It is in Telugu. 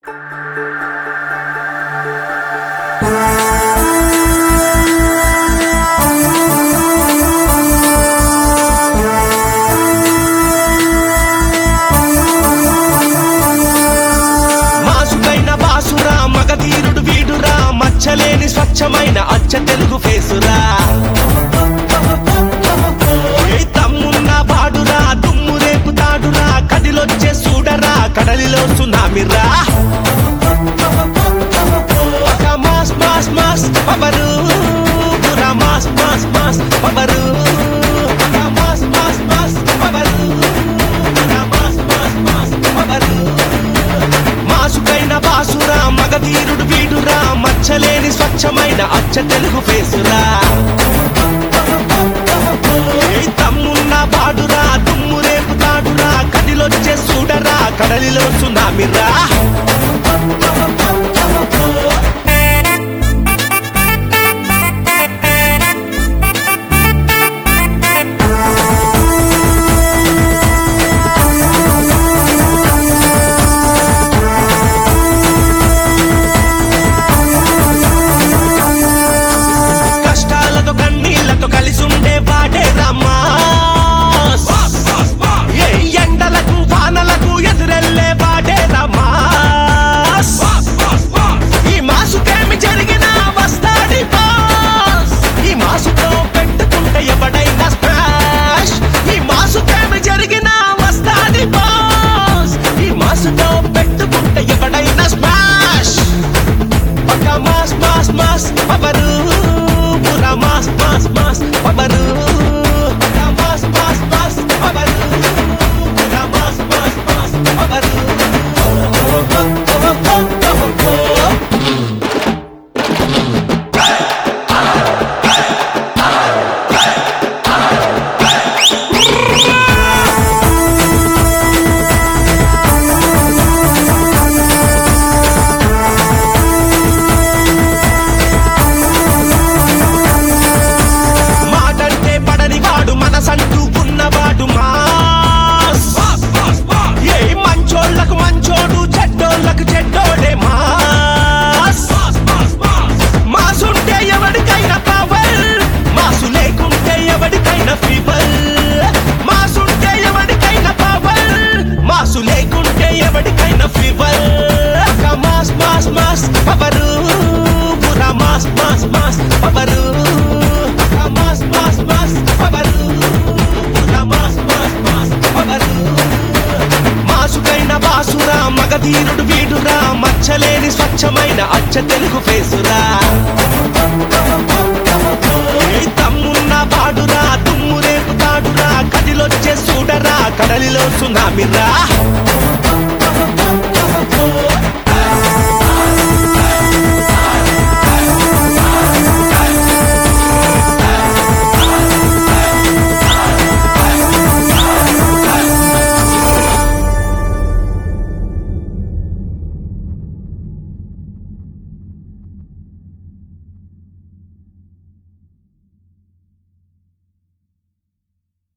మాసుకైన బాసురా మగధీరుడు వీడురా మచ్చలేని స్వచ్ఛమైన అచ్చ తెలుగు ఫేసురా ఏ తమ్మున్న బాడురా దుమ్ము రేపుతాడురా కదిలొచ్చే చూడరా కడలిలో సునామిరా ఒక మాస్ మాస్ మాస్ పవరు పురా మాస్ మాస్ మాస్ పవరు ఒక మాస్ మాస్ మాస్ పవరు పురా మాస్ మాస్ మాస్ పవరు మాసుకైన బాసురా మగధీరుడు వీడురా మచ్చలేని స్వచ్ఛమైన అచ్చ తెలుగు ఫేసురా ఏ తమ్మున్న బాడురా దుమ్ము రేపుతాడురా కదిలొచ్చే చూడరా కడలిలో సునామిరా కష్టాలతో కన్నీళ్లతో కలిసి ఉండే వాడే రమ్మా ఏ ఎండలకు వానలకు ఎదురెళ్ళే వాడే రమ్మా ఈ మాసుకేమి జరిగినా వస్తాడి బాస్ ఈ మాసుతో పెట్టుకుంటే ఎవడైనా స్మాష్ ఈ మాసుకేమి జరిగినా వస్తాడి బాస్ ఈ మాసుతో పెట్టుకుంటే ఎవడైనా స్మాష్ ఒక మాస్ మాస్ మాస్ పవరు పురా మాస్ మాస్ మాస్ పవరు ఒక మాస్ మాస్ మాస్ పవరు పురా మాస్ మాస్ మాస్ పవరు మాటంటే పడని వాడు మనసంటూ ఉన్నవాడు మాస్ ఏ మంచోళ్ళకు మంచోడు చెడ్డోళ్ళకు చెడ్డోడే మాస్ మాసుంటే ఎవరికైనా పవర్ మాసు లేకుంటే ఎవరికైనా ఫీవర్ మాసుంటే ఎవరికైనా పవర్ మాసు లేకుంటే ఎవరికైనా ఫీవర్ ఒక మాస్ మాస్ మాస్ పవరు పురా మాస్ మాస్ మాస్ పవరు ఒక మాస్ మాస్ మాస్ పవరు పురా మాస్ మాస్ మాస్ పవరు మాసుకైన బాసురా మగధీరుడు వీడురా మచ్చలేని స్వచ్ఛమైన అచ్చ తెలుగు ఫేసురా ఏ తమ్మున్న బాడురా దుమ్ము రేపుతాడురా కదిలొచ్చే చూడరా కడలిలో సునామిరా